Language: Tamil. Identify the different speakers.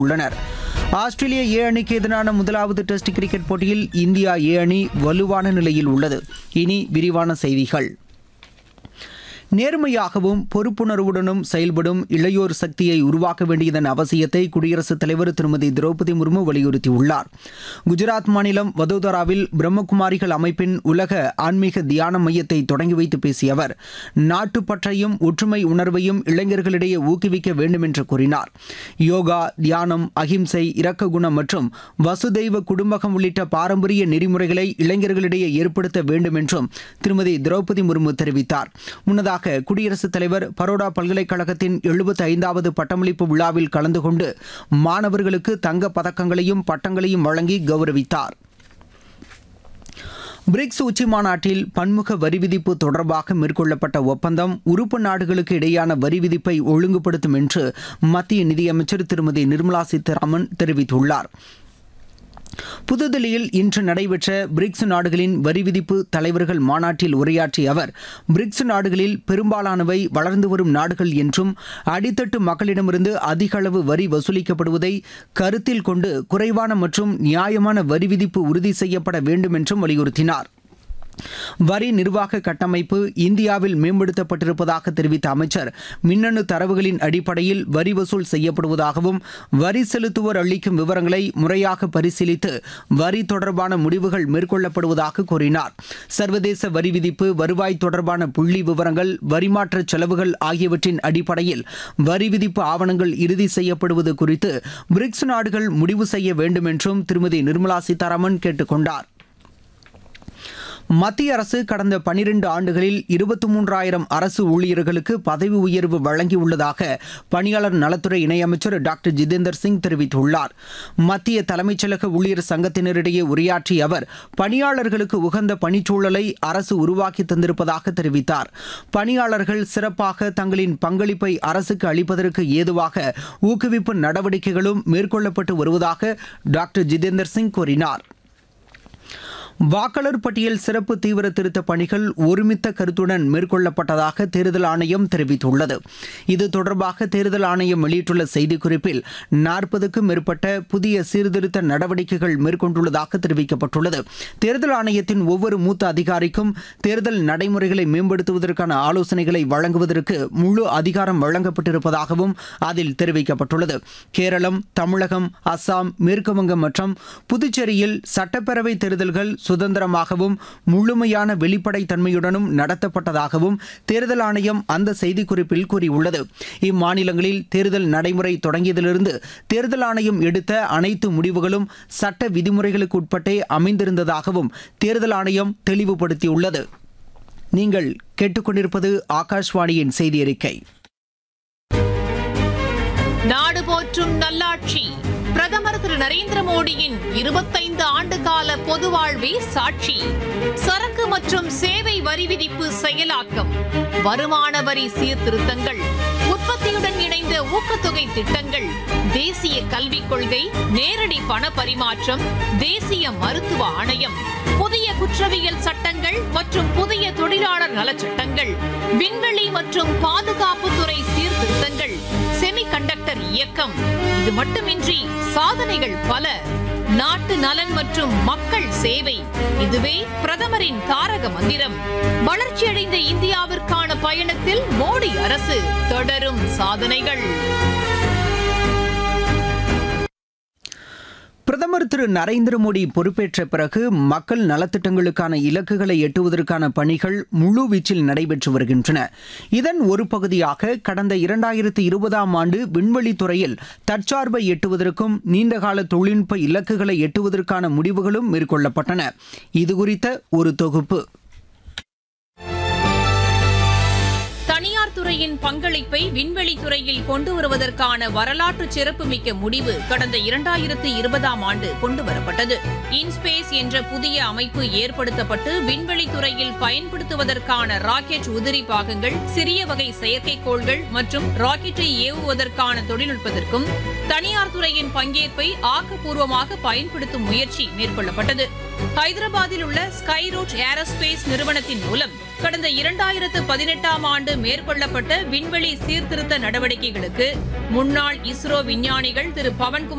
Speaker 1: உள்ளனர் ஆஸ்திரேலிய ஏ அணிக்கு எதிரான முதலாவது டெஸ்ட் கிரிக்கெட் போட்டியில் இந்தியா ஏ அணி வலுவான நிலையில் உள்ளது இனி விரிவான செய்திகள் நேர்மையாகவும் பொறுப்புணர்வுடனும் செயல்படும் இளையோர் சக்தியை உருவாக்க வேண்டியதன் அவசியத்தை குடியரசுத் தலைவர் திருமதி திரௌபதி முர்மு வலியுறுத்தியுள்ளார் குஜராத் மாநிலம் வதோதராவில் பிரம்மகுமாரிகள் அமைப்பின் உலக ஆன்மீக தியான மையத்தை தொடங்கி வைத்து பேசிய அவர் நாட்டுப்பற்றையும் ஒற்றுமை உணர்வையும் இளைஞர்களிடையே ஊக்குவிக்க வேண்டும் என்று கூறினார் யோகா தியானம் அகிம்சை இரக்க குணம் மற்றும் வசுதெய்வ குடும்பகம் உள்ளிட்ட பாரம்பரிய நெறிமுறைகளை இளைஞர்களிடையே ஏற்படுத்த வேண்டும் என்றும் திருமதி திரௌபதி முர்மு தெரிவித்தார் முன்னதாக குடியரசுத் தலைவர் பரோடா பல்கலைக்கழகத்தின் எழுபத்தி ஐந்தாவது பட்டமளிப்பு விழாவில் கலந்து கொண்டு மாணவர்களுக்கு தங்கப் பதக்கங்களையும் பட்டங்களையும் வழங்கி கௌரவித்தார் பிரிக்ஸ் உச்சி மாநாட்டில் பன்முக வரி விதிப்பு தொடர்பாக மேற்கொள்ளப்பட்ட ஒப்பந்தம் உறுப்பு நாடுகளுக்கு இடையான வரி விதிப்பை ஒழுங்குபடுத்தும் என்று மத்திய நிதியமைச்சர் திருமதி நிர்மலா சீதாராமன் தெரிவித்துள்ளார் புதுதில்லியில் இன்று நடைபெற்ற பிரிக்ஸ் நாடுகளின் வரி விதிப்பு தலைவர்கள் மாநாட்டில் உரையாற்றிய அவர் பிரிக்ஸ் நாடுகளில் பெரும்பாலானவை வளர்ந்து வரும் நாடுகள் என்றும் அடித்தட்டு மக்களிடமிருந்து அதிக அளவு வரி வசூலிக்கப்படுவதை கருத்தில் கொண்டு குறைவான மற்றும் நியாயமான வரி விதிப்பு உறுதி செய்யப்பட வேண்டும் என்றும் வலியுறுத்தினார் வரி நிர்வாக கட்டமைப்பு இந்தியாவில் மேம்படுத்தப்பட்டிருப்பதாக தெரிவித்த அமைச்சர் மின்னணு தரவுகளின் அடிப்படையில் வரி வசூல் செய்யப்படுவதாகவும் வரி செலுத்துவோர் அளிக்கும் விவரங்களை முறையாக பரிசீலித்து வரி தொடர்பான முடிவுகள் மேற்கொள்ளப்படுவதாக கூறினார் சர்வதேச வரி விதிப்பு வருவாய் தொடர்பான புள்ளி விவரங்கள் வரிமாற்ற செலவுகள் ஆகியவற்றின் அடிப்படையில் வரி விதிப்பு ஆவணங்கள் இறுதி செய்யப்படுவது குறித்து பிரிக்ஸ் நாடுகள் முடிவு செய்ய வேண்டும் என்றும் திருமதி நிர்மலா சீதாராமன் கேட்டுக் கொண்டார் மத்திய அரசு கடந்த பனிரெண்டு ஆண்டுகளில் இருபத்தி மூன்றாயிரம் அரசு ஊழியர்களுக்கு பதவி உயர்வு வழங்கியுள்ளதாக பணியாளர் நலத்துறை இணையமைச்சர் டாக்டர் ஜிதேந்தர் சிங் தெரிவித்துள்ளார் மத்திய தலைமைச் செயலக ஊழியர் சங்கத்தினரிடையே உரையாற்றிய அவர் பணியாளர்களுக்கு உகந்த பணிச்சூழலை அரசு உருவாக்கி தந்திருப்பதாக தெரிவித்தார் பணியாளர்கள் சிறப்பாக தங்களின் பங்களிப்பை அரசுக்கு அளிப்பதற்கு ஏதுவாக ஊக்குவிப்பு நடவடிக்கைகளும் மேற்கொள்ளப்பட்டு வருவதாக டாக்டர் ஜிதேந்தர் சிங் கூறினார் வாக்காளர் பட்டியல் சிறப்பு தீவிர திருத்த பணிகள் ஒருமித்த கருத்துடன் மேற்கொள்ளப்பட்டதாக தேர்தல் ஆணையம் தெரிவித்துள்ளது இது தொடர்பாக தேர்தல் ஆணையம் வெளியிட்டுள்ள செய்திக்குறிப்பில் நாற்பதுக்கும் மேற்பட்ட புதிய சீர்திருத்த நடவடிக்கைகள் மேற்கொண்டுள்ளதாக தெரிவிக்கப்பட்டுள்ளது தேர்தல் ஆணையத்தின் ஒவ்வொரு மூத்த அதிகாரிக்கும் தேர்தல் நடைமுறைகளை மேம்படுத்துவதற்கான ஆலோசனைகளை வழங்குவதற்கு முழு அதிகாரம் வழங்கப்பட்டிருப்பதாகவும் அதில் தெரிவிக்கப்பட்டுள்ளது கேரளம் தமிழகம் அஸ்ஸாம் மேற்குவங்கம் மற்றும் புதுச்சேரியில் சட்டப்பேரவை தேர்தல்கள் சுதந்திரமாகவும் முழுமையான வெளிப்படை தன்மையுடனும் நடத்தப்பட்டதாகவும் தேர்தல் ஆணையம் அந்த செய்திக்குறிப்பில் கூறியுள்ளது இம்மாநிலங்களில் தேர்தல் நடைமுறை தொடங்கியதிலிருந்து தேர்தல் ஆணையம் எடுத்த அனைத்து முடிவுகளும் சட்ட விதிமுறைகளுக்கு உட்பட்டே அமைந்திருந்ததாகவும் தேர்தல் ஆணையம் தெளிவுபடுத்தியுள்ளது நீங்கள் கேட்டுக்கொண்டிருப்பது ஆகாஷ்வாணியின் செய்தி அறிக்கை
Speaker 2: நாடு போற்றும் நல்லாட்சி பிரதமர் திரு நரேந்திர மோடியின் இருபத்தைந்து ஆண்டு கால பொது வாழ்வே சாட்சி சரக்கு மற்றும் சேவை வரி விதிப்பு செயலாக்கம் வருமான வரி சீர்திருத்தங்கள் உற்பத்தியுடன் இணைந்த ஊக்கத்தொகை திட்டங்கள் தேசிய கல்விக் கொள்கை நேரடி பண பரிமாற்றம் தேசிய மருத்துவ ஆணையம் புதிய குற்றவியல் சட்டங்கள் மற்றும் புதிய தொழிலாளர் நலச்சட்டங்கள் விண்வெளி மற்றும் பாதுகாப்புத்துறை சீர்திருத்தங்கள் செமிகண்டக்டர் இயக்கம் இது மட்டுமின்றி சாதனைகள் பல நாட்டு நலன் மற்றும் மக்கள் சேவை இதுவே பிரதமரின் தாரக மந்திரம் வளர்ச்சியடைந்த இந்தியாவிற்கான பயணத்தில் மோடி அரசு தொடரும் சாதனைகள்
Speaker 1: பிரதமர் திரு நரேந்திர மோடி பொறுப்பேற்ற பிறகு மக்கள் நலத்திட்டங்களுக்கான இலக்குகளை எட்டுவதற்கான பணிகள் முழுவீச்சில் நடைபெற்று வருகின்றன இதன் ஒரு பகுதியாக கடந்த இரண்டாயிரத்தி இருபதாம் ஆண்டு விண்வெளி துறையில் தற்சார்பை எட்டுவதற்கும் நீண்டகால தொழில்நுட்ப இலக்குகளை எட்டுவதற்கான முடிவுகளும் மேற்கொள்ளப்பட்டன இதுகுறித்த ஒரு தொகுப்பு
Speaker 2: தனியார் துறையின் பங்களிப்பை விண்வெளி துறையில் கொண்டு வருவதற்கான வரலாற்று சிறப்புமிக்க முடிவு கடந்த இரண்டாயிரத்து இருபதாம் ஆண்டு கொண்டுவரப்பட்டது இன்ஸ்பேஸ் என்ற புதிய அமைப்பு ஏற்படுத்தப்பட்டு விண்வெளி துறையில் பயன்படுத்துவதற்கான ராக்கெட் உதிரி பாகங்கள் சிறிய வகை செயற்கைக்கோள்கள் மற்றும் ராக்கெட்டை ஏவுவதற்கான தொழில்நுட்பத்திற்கும் தனியார் துறையின் பங்கேற்பை ஆக்கப்பூர்வமாக பயன்படுத்தும் முயற்சி மேற்கொள்ளப்பட்டது ஹைதராபாத்தில் உள்ள ஸ்கைரூட் ஏரோஸ்பேஸ் நிறுவனத்தின் மூலம் கடந்த இரண்டாயிரத்து பதினெட்டாம் ஆண்டு மேற்கொள்ளப்பட்ட விண்வெளி சீர்திருத்த நடவடிக்கைகளுக்கு முன்னாள் இஸ்ரோ விஞ்ஞானிகள் திரு பவன்குமார்